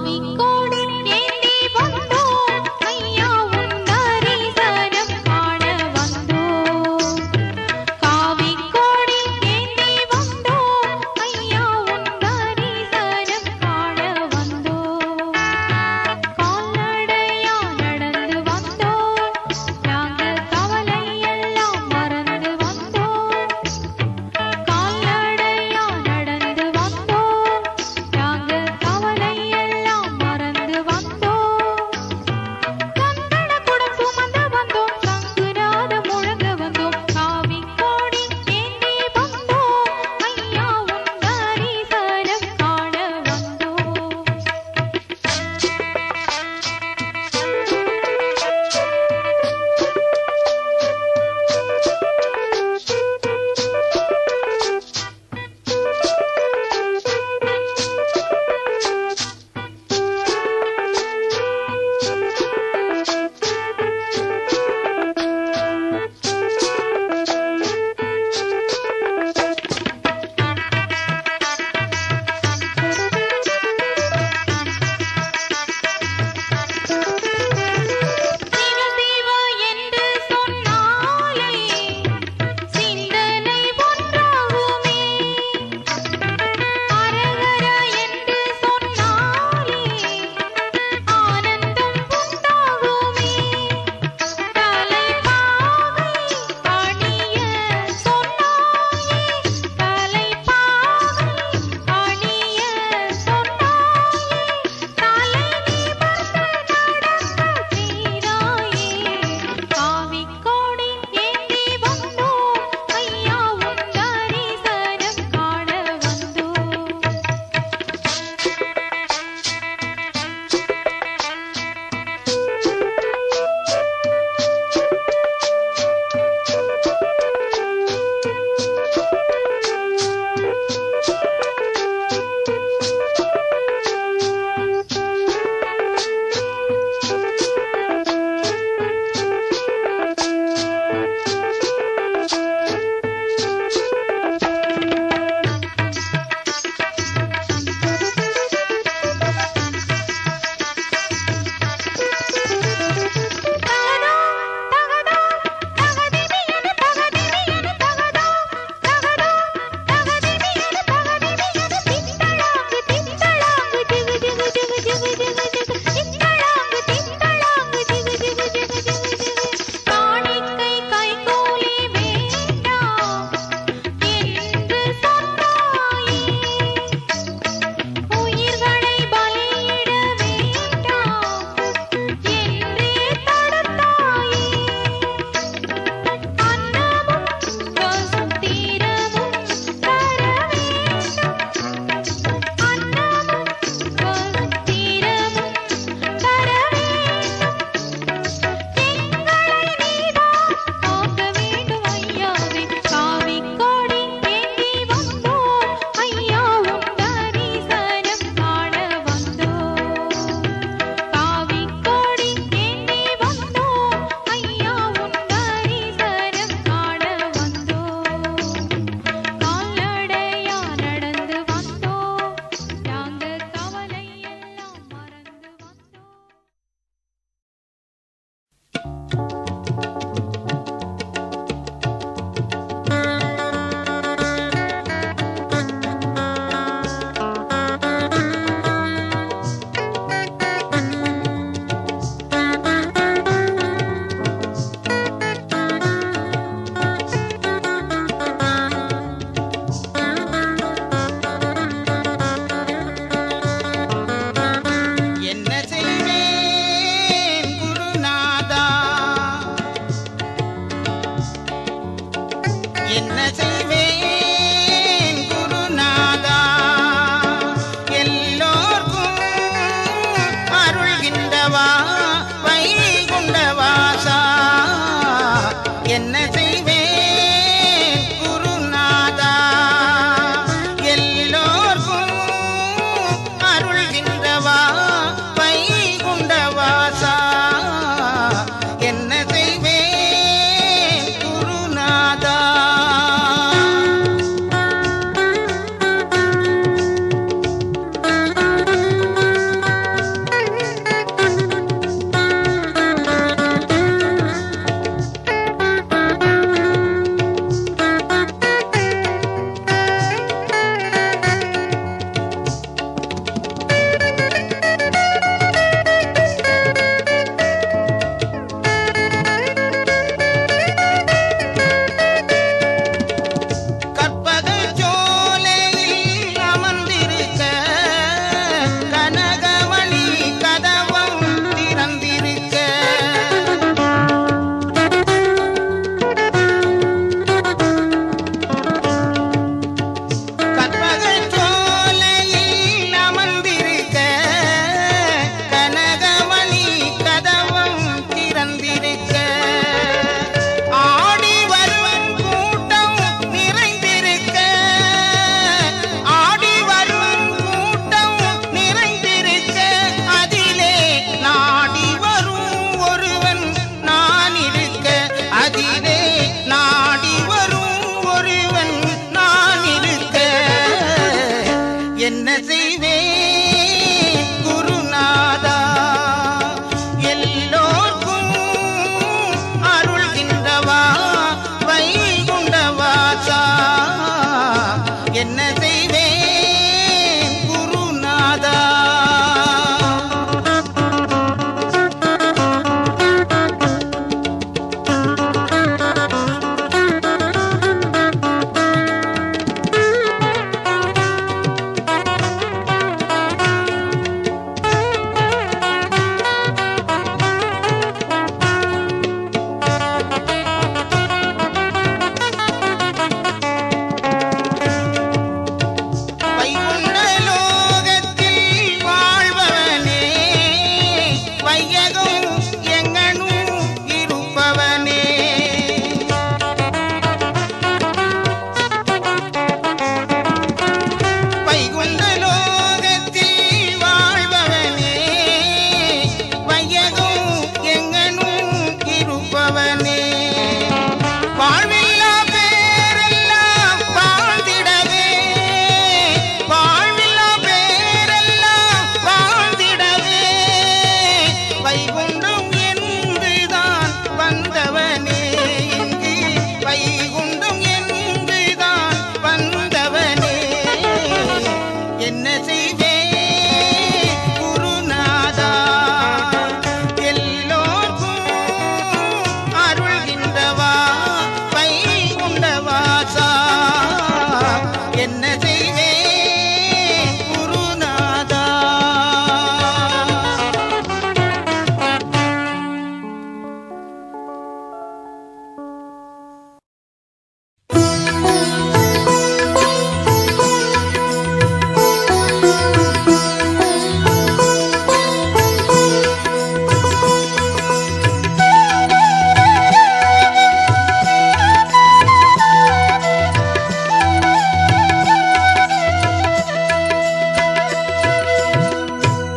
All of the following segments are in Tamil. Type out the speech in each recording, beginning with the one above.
காவிக்கோடி ஏந்தி வந்தோம் ஐயா உன் தரிசனம் காண வந்தோம் காவிக்கோடி ஏந்தி வந்தோம் ஐயா உன் தரிசனம் காண வந்தோம் கால்நடையா நடந்து வந்தோம் நாங்க கவலை எல்லாம் மறந்து வந்தோம் கால்நடையா நடந்து வந்தோம் நாங்க கவலை எல்லாம் மறந்து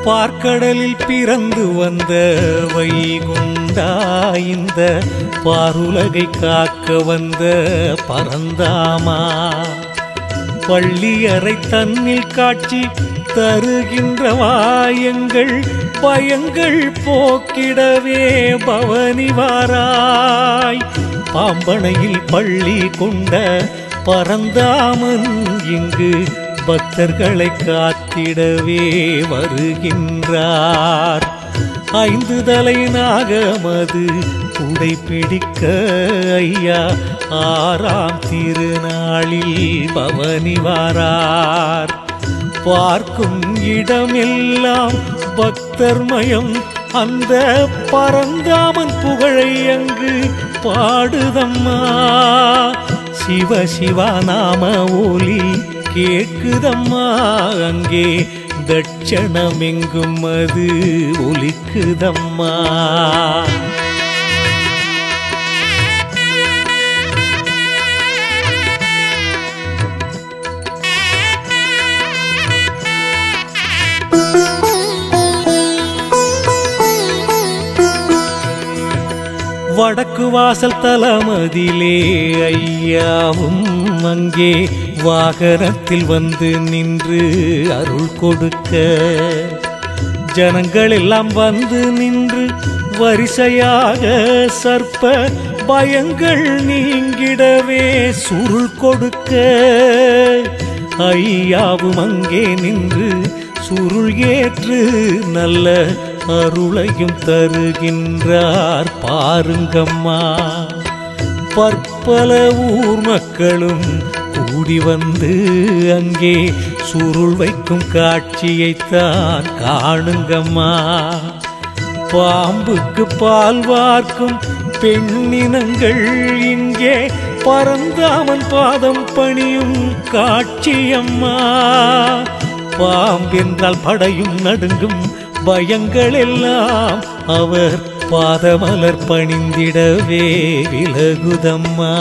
பார்க்கடலில் பிறந்து வந்த வைகுண்டா இந்த பாருலகை காக்க வந்த பரந்தாமா பள்ளியறை தன்னில் காட்சி தருகின்ற வாயங்கள் பயங்கள் போக்கிடவே பவனி வாராய் பாம்பனையில் பள்ளி கொண்ட பரந்தாமன் இங்கு பக்தர்களை காத்திடவே வருகின்றார் ஐந்து தலை நாகமது குடை பிடிக்க ஐயா ஆறாம் திருநாளில் பவனி வாரார் பார்க்கும் இடமெல்லாம் பக்தர்மயம் அந்த பரந்தாமன் புகழை அங்கு பாடுதம்மா சிவ சிவா நாம ஒலி கேட்குதம்மா அங்கே தட்சணமெங்கும் அது ஒலிக்குதம்மா வடக்கு வாசல் தலமதிலே ஐயாவும் அங்கே வாகனத்தில் வந்து நின்று அருள் கொடுக்க ஜனங்கள் எல்லாம் வந்து நின்று வரிசையாக சர்ப்ப பயங்கள் நீங்கிடவே சுருள் கொடுக்க ஐயாவும் அங்கே நின்று சுருள் ஏற்று நல்ல அருளையும் தருகின்றார் பாருங்கம்மா பற்பல ஊர் மக்களும் கூடி வந்து அங்கே சுருள் வைக்கும் காட்சியைத்தான் காணுங்கம்மா பாம்புக்கு பால் வார்க்கும் பெண்ணினங்கள் இங்கே பரந்தாமன் பாதம் பணியும் காட்சியம்மா பாம்பென்றால் படையும் நடுங்கும் பயங்கள் எல்லாம் அவர் பாதமலர் பணிந்திடவே விலகுதம்மா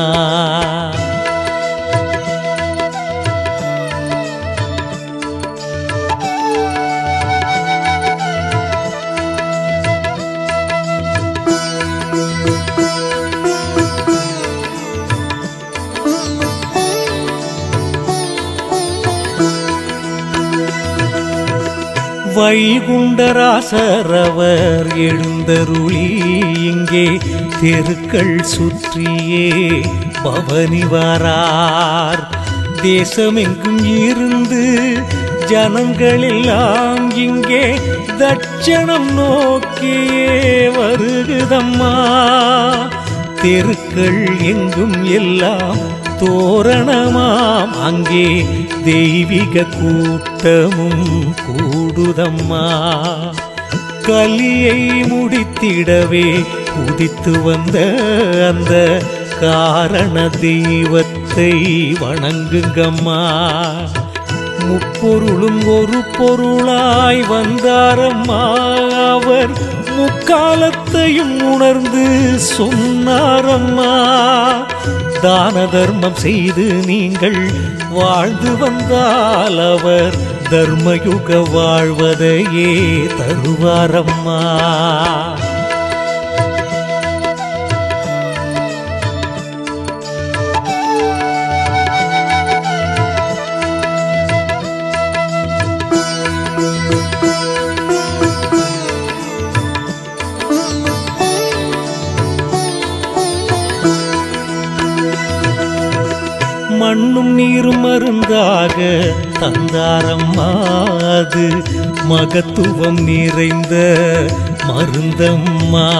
வைகுண்டராசரவர் எழுந்தருளி இங்கே தெருக்கள் சுற்றியே பவனி வாரார் தேசமெங்கும் இருந்து ஜனங்களெல்லாம் இங்கே தட்சணம் நோக்கியே வருகுதம்மா தெருக்கள் எங்கும் எல்லாம் தோரணமாம் அங்கே தெய்வீக கூட்டமும் கூடுதம்மா கலியை முடித்திடவே உதித்து வந்த அந்த காரண தெய்வத்தை வணங்குங்கம்மா முப்பொருளும் ஒரு பொருளாய் வந்தாரம்மா அவர் முக்காலத்தையும் உணர்ந்து சொன்னாரம்மா தான தர்மம் செய்து நீங்கள் வாழ்ந்து வந்தால் அவர் தர்மயுக வாழ்வதையே தருவாரம்மா மண்ணும் நீரும் மருந்தாக தந்தாரம்மா அது மகத்துவம் நிறைந்த மருந்தம்மா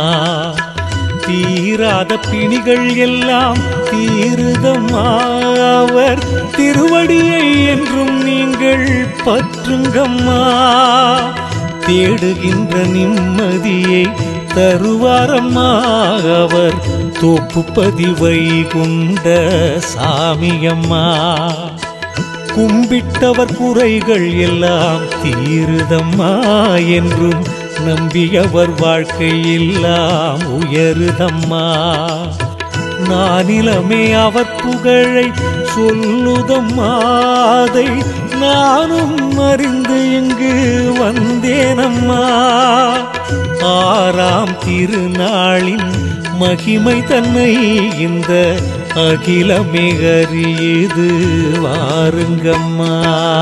தீராத பிணிகள் எல்லாம் தீருதம்மா அவர் திருவடியை என்றும் நீங்கள் பற்றுங்கம்மா தேடுகின்ற நிம்மதியை தருவாரம்மா அவர் தோப்பு பதிவை கொண்ட சாமியம்மா கும்பிட்டவர் குறைகள் எல்லாம் தீருதம்மா என்றும் நம்பியவர் வாழ்க்கை எல்லாம் உயருதம்மா நானிலமே அவர் புகழை சொல்லுதம்மா அதை நானும் அறிந்து இங்கு வந்தேனம்மா ஆறாம் திருநாளின் மகிமை தன்னை இந்த அகிலமிகறியது வாருங்கம்மா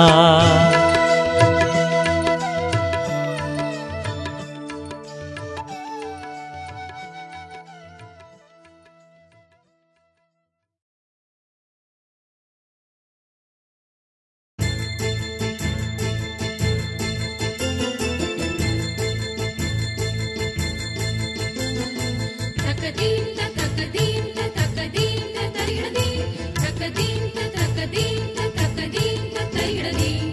தக்கதீம் தக்கதீம் தக்கதீம் தரிகடதீம் தக்கதீம் தக்கதீம் தக்கதீம் தரிகடதீம்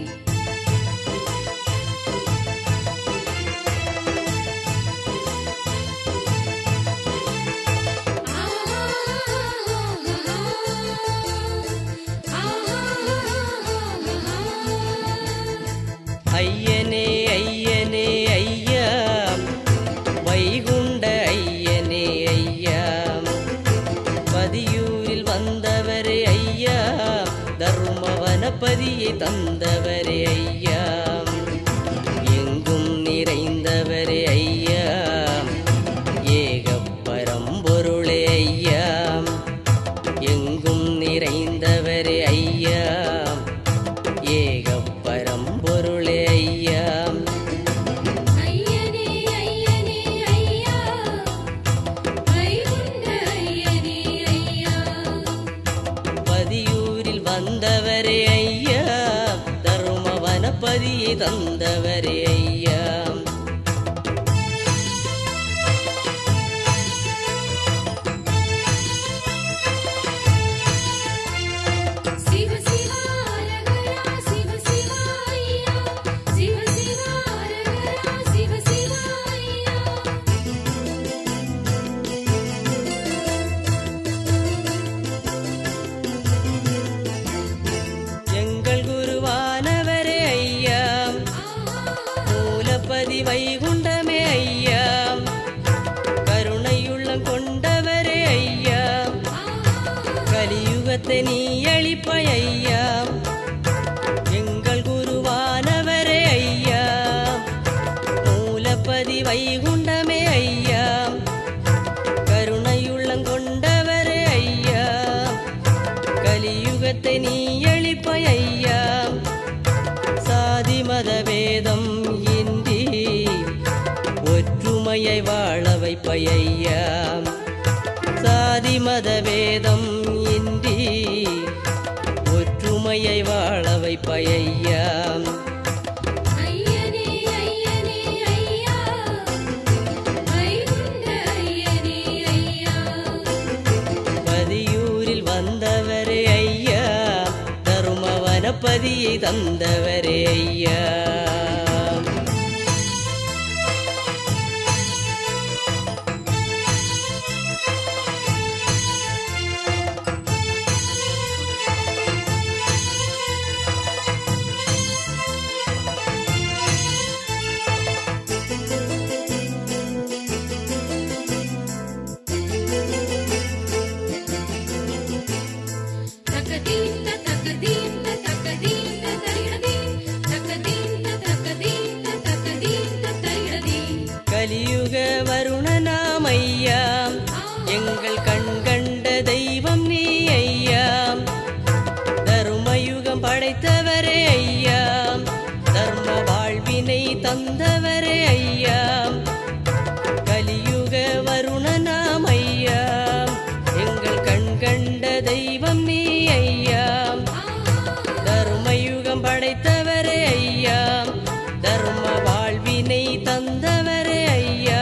ஐயனே ஐயனே ஐயா வைகுண்ட ஐயனே ஐயா பதியூரில் வந்தவரே ஐயா தர்மவனபதியை தந்தவரே ஐயா எங்கும் நிறைந்தவரே ஐயா ஏகப் பரம்பொருளே ஐயா எங்கும் நிறைந்தவரே ஐயா ஏகப் பரம்பொருளே ஐயா ஐயனே ஐயனே ஐயா வைகுண்ட ஐயனே ஐயா பதியூரில் வந்தவரே ஐயா தருமவனபதியை தந்தவரே ஐயா சிவ சிவா அரகரா சிவ சிவா ஐயா சிவ சிவா அரகரா சிவ சிவா ஐயா எங்கள் குருவானவரே ஐயா மூலப்பதி வைகுண்டமே ஐயா கருணையுள்ளம் கொண்டவரே ஐயா கலியுகத்தை நீ அளிப்ப ஐயா எங்கள் குருவானவரே ஐயா மூலப்பதி வைகுண்டமே ஐயா கருணையுள்ளம் கொண்டவரே ஐயா கலியுகத்தை நீ அளிப்ப ஐயா சாதி மத வேதம் இன்றி ஒற்றுமையை வாழ வைப்பையா சாதி மத வேதம் இன்றி ஒற்றுமையை வாழ வைப்பையா ஐயனே ஐயனே ஐயா வைகுண்ட ஐயனே ஐயா பதியூரில் வந்தவரே ஐயா தருமவனபதியை தந்தவரே ஐயா தக்கதீம் தக்கதீம் தக்கதீம் தரிகடதீம் தக்கதீம் தக்கதீம் தக்கதீம் தரிகடதீம் கலியுக வருணனாம் ஐயா எங்கள் கண் கண்ட தெய்வம் நீ ஐயா தருமயுகம் படைத்தவரே ஐயா தர்ம வாழ்வினை தந்தவரே ஐயா கலியுக வருணனாம் ஐயா எங்கள் கண் கண்ட தெய்வம் நீ ஐயா தர்மயுகம் படைத்தவரே ஐயா தர்ம வாழ்வினை தந்தவரே ஐயா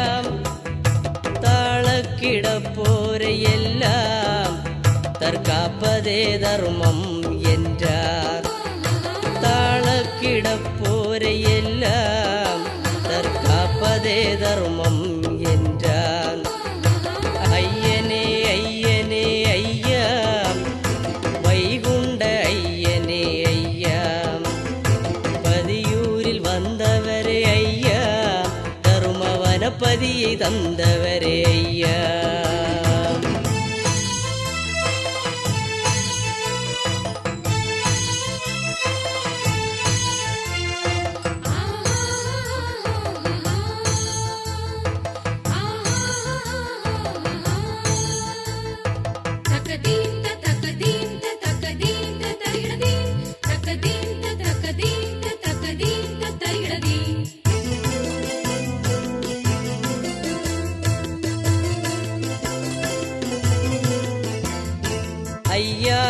தாளக்கிடப்போரை எல்லாம் தற்காப்பதே தர்மம் என்றார் தாளக்கிடப்போரை எல்லாம் தற்காப்பதே தர்மம் என்றான் ஐயனே ஐயனே ஐயா வைகுண்ட ஐயனே ஐயா பதியூரில் வந்தவரே ஐயா தருமவனபதியை தந்தவரே ஐயா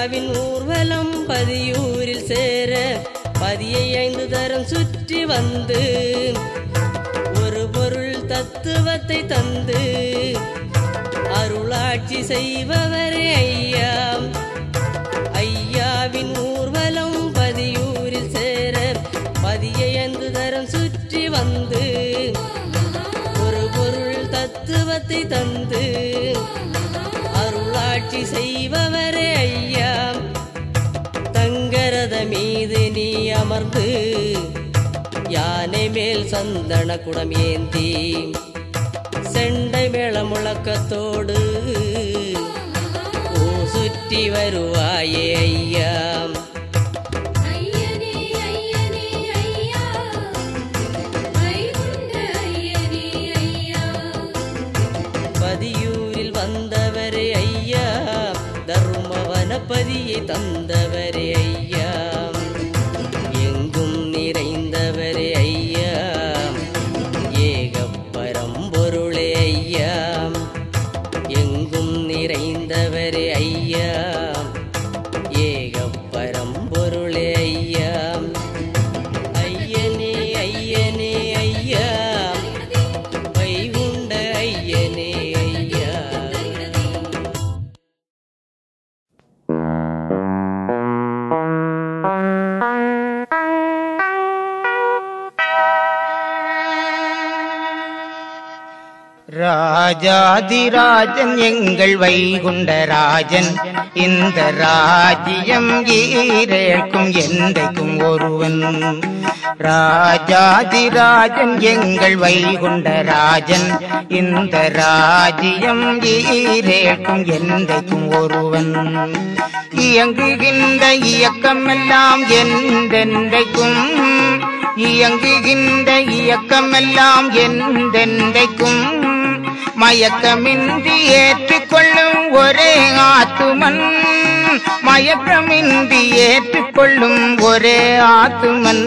ஐயாவின் ஊர்வலம் பதியூரில் சேர பதியை ஐந்து தரம் சுற்றி வந்து ஒரு பொருள் தத்துவத்தை தந்து அருளாட்சி செய்பவரே ஐயா ஐயாவின் ஊர்வலம் பதியூரில் சேர பதியை ஐந்து தரம் சுற்றி வந்து ஒரு பொருள் தத்துவத்தை தந்து அருளாட்சி செய்பவரே ஐயா தங்கரத மீது நீ அமர்ந்து யானை மேல் சந்தன குடம் ஏந்தி செண்டை மேள முழக்கத்தோடு ஊ சுற்றி வருவாயே ஐயா ஐயனே ஐயனே ஐயா வைகுண்ட ஐயனே ஐயா பதியூரில் வந்தவரே ஐயா தர்மவனபதியை தந்தவரே ஐயா எங்கும் நிறைந்தவரே ஐயா ஏகப் பரம்பொருளே ஐயா எங்கும் நிறைந்தவரே ஐயா ஏகப் பரம்பொருளே ஐயா ஐயனே ஐயனே ஐயா வைகுண்ட ஐயனே ஐயா ராஜாதிராஜன் எங்கள் வைகுண்டராஜன் இந்த ராஜ்யம் ஈரேற்கும் எந்தைக்கும் ஒருவன் ராஜாதிராஜன் எங்கள் வைகுண்டராஜன் இந்த ராஜ்யம் ஈரேற்கும் எந்தைக்கும் ஒருவன் இயங்குகின்ற இயக்கமெல்லாம் என்றென்றைக்கும் இயங்குகின்ற இயக்கமெல்லாம் என்றென்றைக்கும் மயக்கமின்றி ஏற்றுக்கொள்ளும் ஒரே ஆத்துமன் மயக்கமின்றி ஏற்றுக்கொள்ளும் ஒரே ஆத்துமன்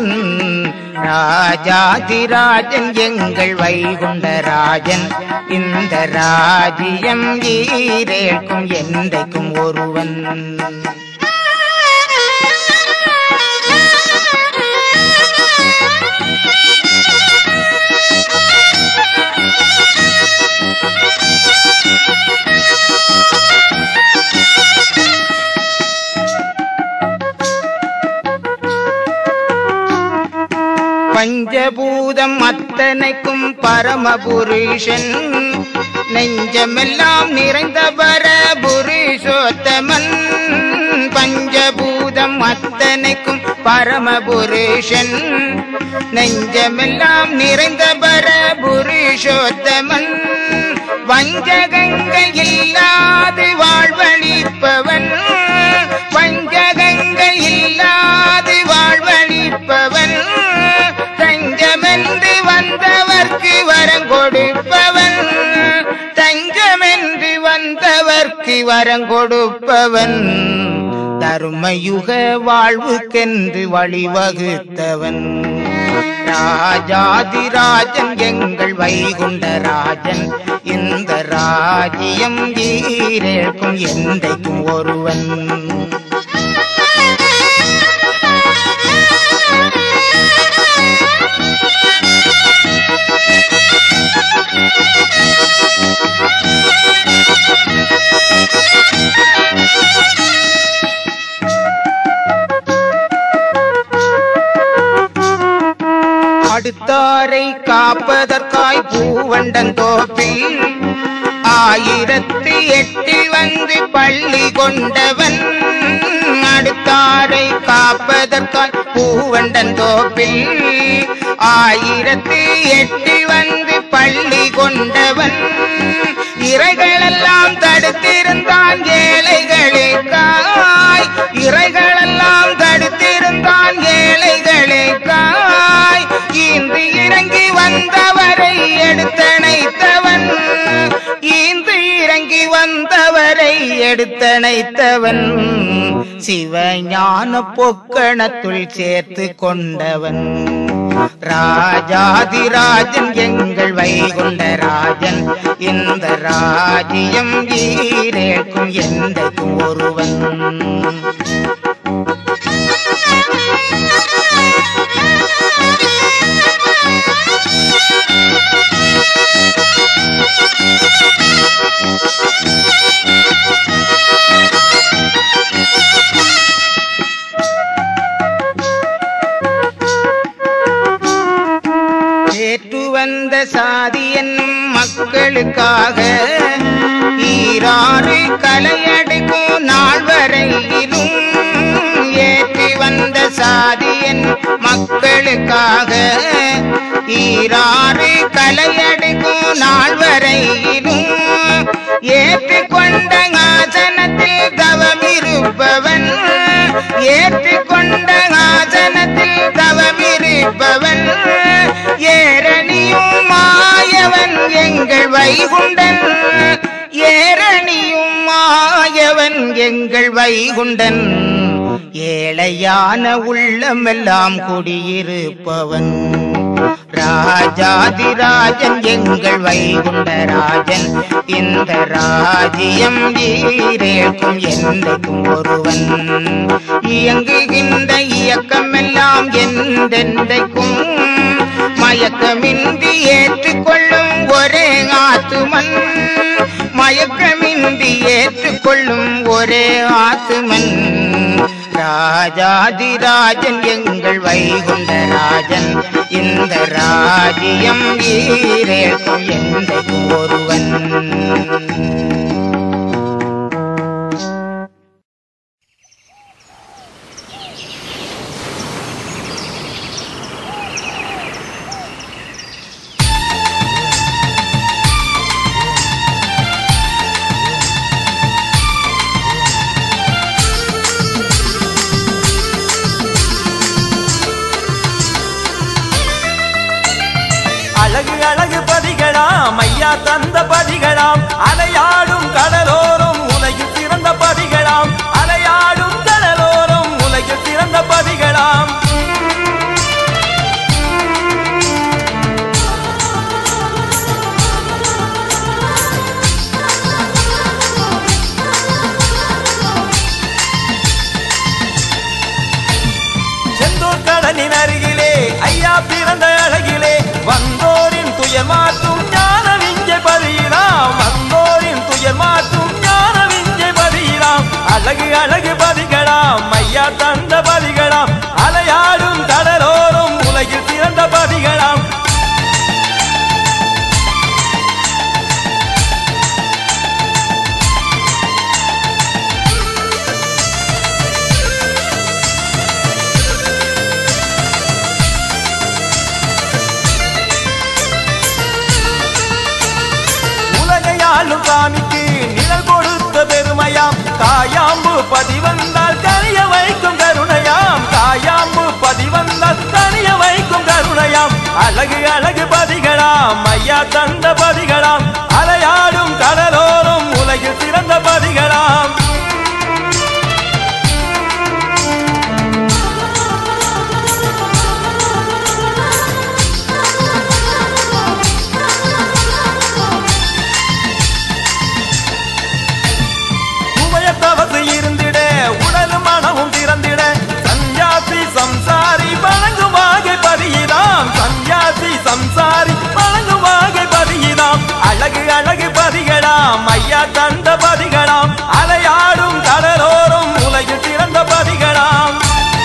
ராஜாதிராஜன் எங்கள் வைகுண்டராஜன் இந்த ராஜ்யம் ஈரேற்கும் என்றைக்கும் ஒருவன் பஞ்சபூதம் அத்தனைக்கும் பரமபுருஷன் நெஞ்சமெல்லாம் நிறைந்த பரபுருஷோத்தமன் பஞ்சபூதம் அத்தனைக்கும் பரமபுருஷன் நெஞ்சமெல்லாம் நிறைந்த பரபுருஷோத்தமன் வஞ்சகங்கள் இல்லாது வாழ்வழிப்பவன் வஞ்சகங்கள் இல்லாது வாழ்வழிப்பவன் தஞ்சமென்று வந்தவர்க்கு வரம் கொடுப்பவன் தஞ்சமென்று வந்தவர்க்கு வரம் கொடுப்பவன் தர்மயுக வாழ்வுக்கென்று வழிவகுத்தவன் ராஜாதிராஜன் எங்கள் வைகுண்டராஜன் இந்த ராஜ்யம் ஈரேற்கும் எந்தைக்கும் ஒருவன் அடுத்தாரை காப்பதற்காய் பூவண்டந்தோப்பில் ஆயிரத்தி எட்டில் வந்து பள்ளி கொண்டவன் அடுத்தாரை காப்பதற்காய் பூவண்டந்தோப்பில் ஆயிரத்தி எட்டில் வந்து பள்ளி கொண்டவன் இறைகளெல்லாம் தடுத்திருந்தான் ஏழைகளுக்காய் இறைகளெல்லாம் தடுத்திருந்தான் ஏழைகளுக்காய் இன்று இறங்கி வந்தவரை எடுத்தணைத்தவன் இன்று இறங்கி வந்தவரை எடுத்தணைத்தவன் சிவஞான பொக்கணத்துள் சேர்த்து கொண்டவன் ராஜாதிராஜன் எங்கள் வைகுண்டராஜன் இந்த ராஜ்யம் ஈரேற்கும் எந்தைக்கும் ஒருவன் ஏற்று வந்த சாதி என்னும் மக்களுக்காக ஈராறு கலையடைக்கும் நாள் வரையிலும் ஏற்றி வந்த சாதி என் மக்களுக்காக ஈராறு கலையடைக்கும் நாள் வரையிலும் ஏற்றுக்கொண்ட ஆசனத்தில் தவமிருப்பவன் ஏற்றுக்கொண்ட ஆசனத்தில் தவமிருப்பவன் ஏரணியும் மாயவன் எங்கள் வைகுண்டன் ஏரணியும் மாயவன் எங்கள் வைகுண்டன் ஏழையான உள்ளமெல்லாம் குடியிருப்பவன் ராஜாதிராஜன் எங்கள் வைகுண்டராஜன் இந்த ராஜ்யம் ஈரேற்கும் என்றைக்கும் ஒருவன் இயங்குகின்ற இயக்கமெல்லாம் என்றென்றைக்கும் மயக்கமின்றி ஏற்றுக்கொள்ளும் ஒரே ஆத்துமன் மயக்கமின்றி ஏற்றுக்கொள்ளும் ஒரே ஆத்துமன் ராஜாதிராஜன் எங்கள் வைகுண்டராஜன் இந்த ராஜ்யம் ஈரேற்கும் என்றைக்கும் ஒருவன் அழகு அழகு பதிகளாம் ஐயா தந்த பதிகளாம் அலையாடும் கடலோரம் உலகில் சிறந்த பதிகளாம் அலையாடும் கடலோரம் உலகில் சிறந்த பதிகளாம் செந்தூர் கடலின் அருகிலே ஐயா பிறந்த அழகிலே வந்தோரின் துயர் மாற்றும் ஞான விஞ்சை பதியிலாம் வந்தோரின் துயர் மாற்றும் ஞான விஞ்சை பதியிலாம் அழகு அழகு பதிகளாம் ஐயா தந்த பதிகளாம் அலையாடும் கடலோரம் உலகில் சிறந்த பதிகளாம் உலகையாளும் சாமிக்கு நிழல் கொடுத்த பெருமையாம் காயாம்பு பதிவந்தால் கரிய வைக்கும் கருணையாம் காயாம்பு பதிவந்தால் கரிய வைக்கும் கருணையாம் அழகு அழகு பதிகளாம் ஐயா தந்த பதிகளாம் அலையாடும் கடலோரம் உலகில் சிறந்த பதிகளாம் உமைய தவசு இருந்திட உடலும் மனமும் திறந்திட சன்யாசி சம்சாரி வணங்கும் வாகை பதியிதாம் சன்யாசி சம்சாரி வணங்கும் வாகை பதியிதாம் அழகு அழகு பதிகளாம் ஐயா தந்த பதிகளாம் அலையாடும் கடலோரம் உலகில் சிறந்த பதிகளாம்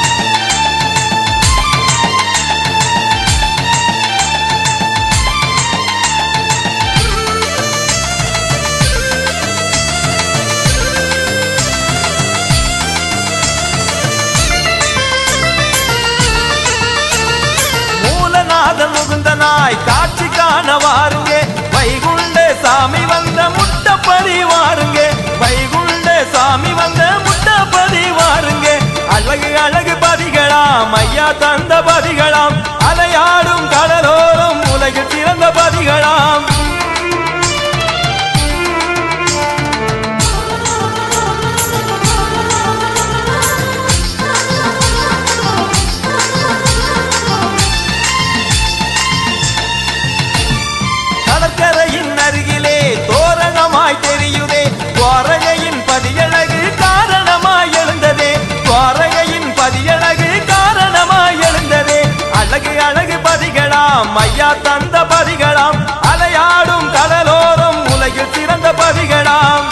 மூலநாதன் முகுந்தனாய் காட்சி காண வாருங்க வைகுண்ட சாமி வந்த முட்டப்பதி வாருங்க வைகுண்ட சாமி வந்த முட்டப்பதி வாருங்க அழகு அழகு பதிகளாம் ஐயா தந்த பதிகளாம் அலையாடும் கடலோரம் உலகில் சிறந்த பதிகளாம் பதிகளாம் ஐயா தந்த பதிகளாம் அலையாடும் கடலோரம் உலகில் சிறந்த பதிகளாம்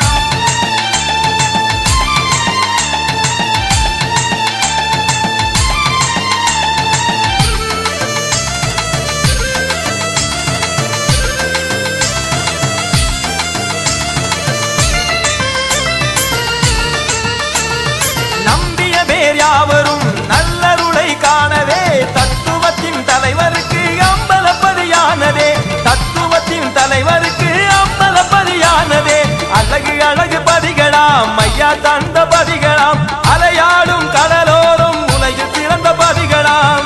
நம்பிய பேர் யாவரும் நல்லருளை காணவே தத்துவத்தின் தலைவருக்கு அம்பலப்பதியானதே தத்துவத்தின் தலைவருக்கு அம்பலப்பதியானதே அழகு அழகு பதிகளாம் ஐயா தந்த பதிகளாம் அலையாடும் கடலோரம் உலகில் சிறந்த பதிகளாம்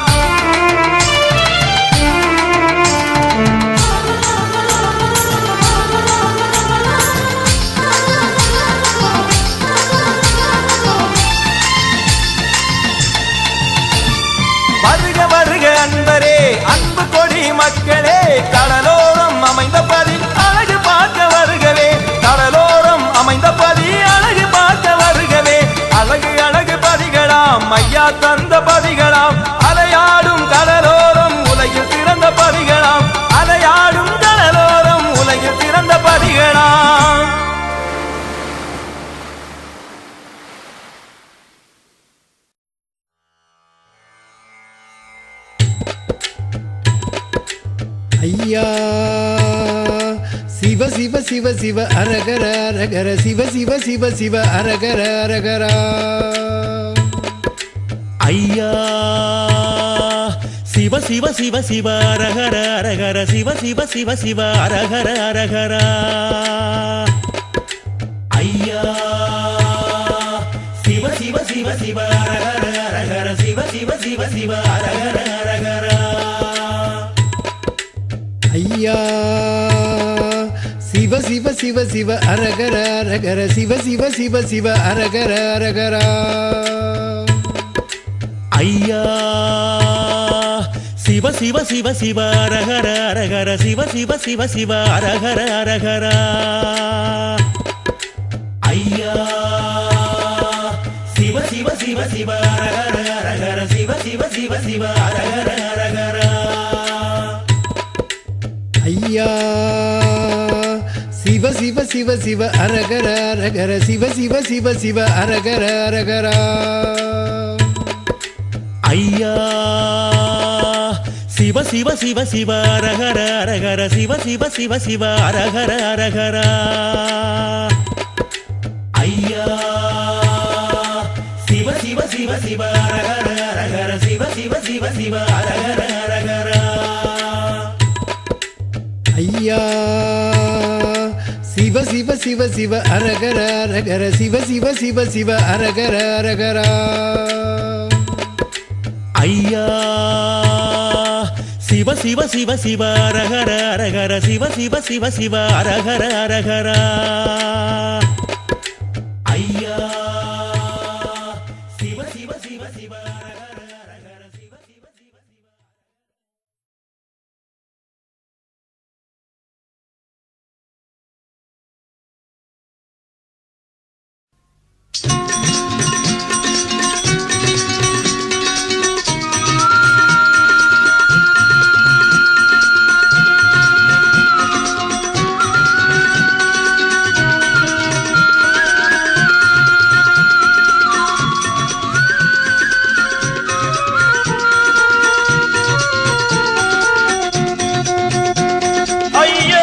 வருக வருக அன்பரே அன்பு கொடி மக்களே கடலோரம் அமைந்த பதி அழகு பார்க்க வருகவே கடலோரம் அமைந்த பதி அழகு பார்க்க வருகவே அழகு அழகு பதிகளாம் ஐயா தந்த பதிகளாம் அலையாடும் கடலோரம் உலகில் சிறந்த பதிகளாம் அலையாடும் கடலோரம் உலகில் சிறந்த பதிகளாம் ஐயா சிவ சிவ சிவ சிவ அரகர அரகர சிவ சிவ சிவ சிவ அரகர அரகரா ஐயா சிவ சிவ சிவ சிவ அரகர அரகர சிவ சிவ சிவ சிவ அரகர அரகரா ஐயா சிவ சிவ சிவ சிவ அரகர அரகர சிவ சிவ சிவ சிவ அரகர அரகரா ஐயா சிவ சிவ சிவ சிவ அரகர அரகர சிவ சிவ சிவ சிவ அரகர அரகரா ஐயா சிவ சிவ சிவ சிவ அரகர அரகர சிவ சிவ சிவ சிவ அரகர அரகரா ஐயா சிவ சிவ சிவ சிவ அரகர அரகர சிவ சிவ சிவ சிவ அரகர அரகரா ஐயா சிவ சிவ சிவ சிவ அரகர அரகர சிவ சிவ சிவ சிவ அரகர அரகரா ஐயா சிவ சிவ சிவ சிவ அரகர அரகர சிவ சிவ சிவ சிவ அரகர அரகரா ஐயா சிவ சிவ சிவ சிவ அரகர அரகர சிவ சிவ சிவ சிவ அரகர அரகரா ஐயா சிவ சிவ சிவ சிவ அரகர அரகர சிவ சிவ சிவ சிவ அரகர அரகரா ஐயா சிவ சிவ சிவ சிவ அரகர அரகர சிவ சிவ சிவ சிவ அரகர அரகரா ஐயா சிவ சிவ சிவ சிவ அரகர அரகர சிவ சிவ சிவ சிவ ஐயா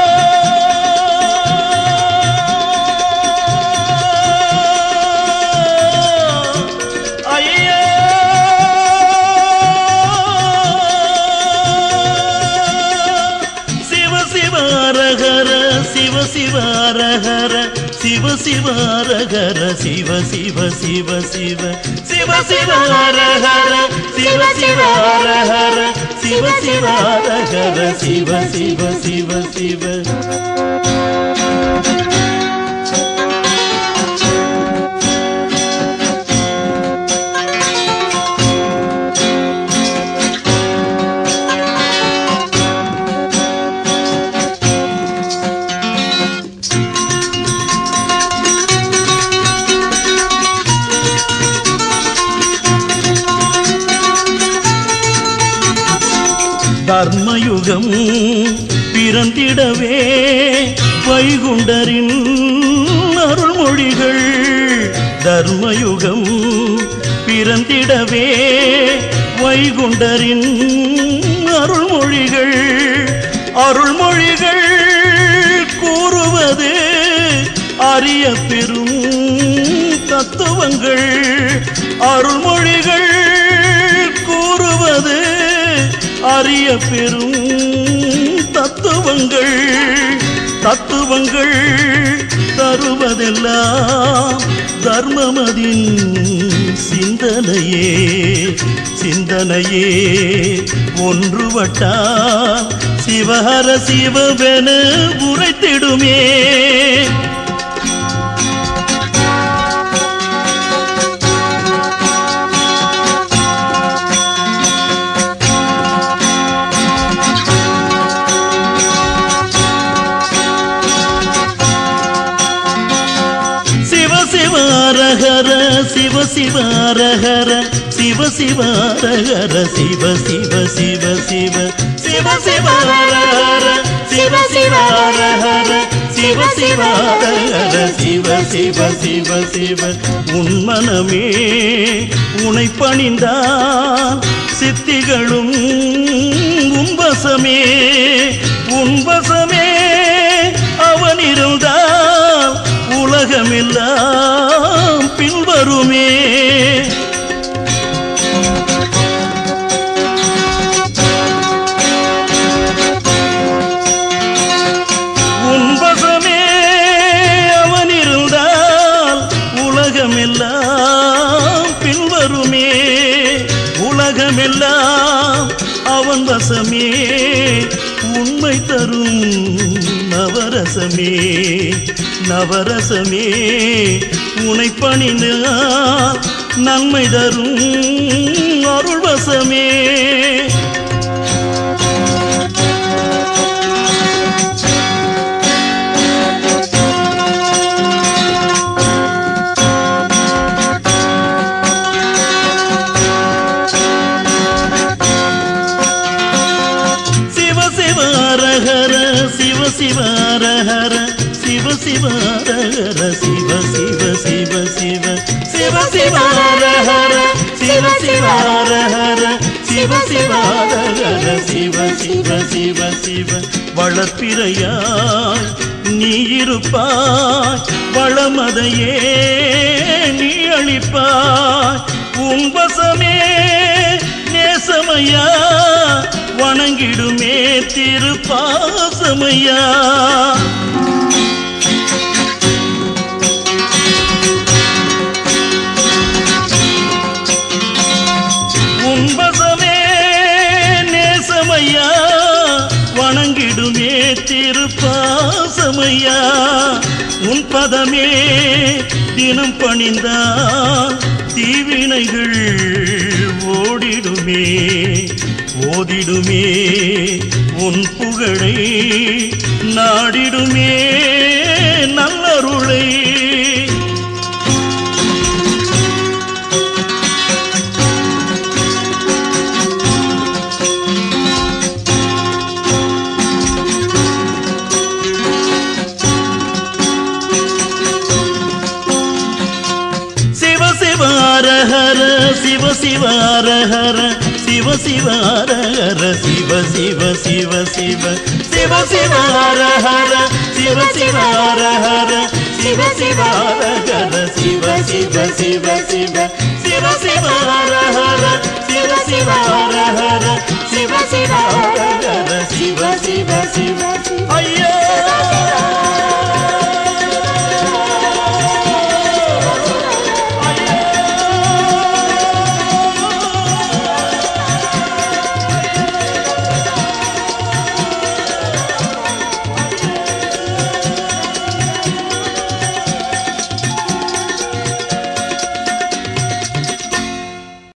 ஐயா சிவ சிவாரகர சிவ சிவாரகர சிவ சிவாரகர சிவ சிவ சிவ சிவ சிவ சிவாரகர சிவ சிவாரகர சிவ சிவாரகர சிவ சிவ சிவ சிவ பிறந்திடவே வைகுண்டரின் அருள்மொழிகள் தர்மயுகம் பிறந்திடவே வைகுண்டரின் அருள்மொழிகள் அருள்மொழிகள் கூறுவது அரிய பெரும் தத்துவங்கள் அருள்மொழிகள் கூறுவது அரிய பெரும் தத்துவங்கள் தத்துவங்கள் தருவதெல்லாம் தர்மமதின் சிந்தனையே சிந்தனையே ஒன்றுபட்டால் சிவஹர சிவவென உரைத்திடுமே சிவ சிவாரஹர சிவ சிவாரஹர சிவ சிவாரஹர சிவ சிவ சிவ சிவ சிவ சிவாரஹர சிவ சிவாரஹர சிவ சிவாரஹர சிவ சிவ சிவ சிவ உன் மனமே உனை பணிந்தான் சித்திகளும் உன்பசமே உன்பசமே அவன் இருந்தால் உலகமெல்லாம் பின்வருமே உன்பசமே அவன் இருந்தால் உலகமெல்லாம் பின்வருமே உலகமெல்லாம் அவன் வசமே உண்மை தரும் நவரசமே நவரசமே உனை பணினால் நன்மை தரும் அருள்வசமே சிவ சிவாரஹர சிவ சிவாரஹர சிவ சிவாரஹர சிவ சிவ சிவ சிவ சிவ சிவாரஹர சிவ சிவாரஹர சிவ சிவாரஹர சிவ சிவ சிவ சிவ வளர்ப்பிறையாய் நீ இருப்பாய் வளமதையே நீ அளிப்பாய் உன் வசமே நேசமையா வணங்கிடுமே திருப்பாசமையா உன்பசமே நேசமையா வணங்கிடுமே திருப்பாசமையா உன் பதமே தினம் பணிந்தான் தீவினைகள் ஓடிடுமே ஓதிடுமே உன் புகழை நாடிடுமே நல்லருளை சிவ சிவாரஹர சிவ சிவாரஹர சிவ சிவாரஹர சிவ சிவ சிவ சிவ சிவ சிவாரஹர சிவ சிவாரஹர சிவ சிவாரஹர சிவ சிவ சிவ சிவ சிவ சிவாரஹர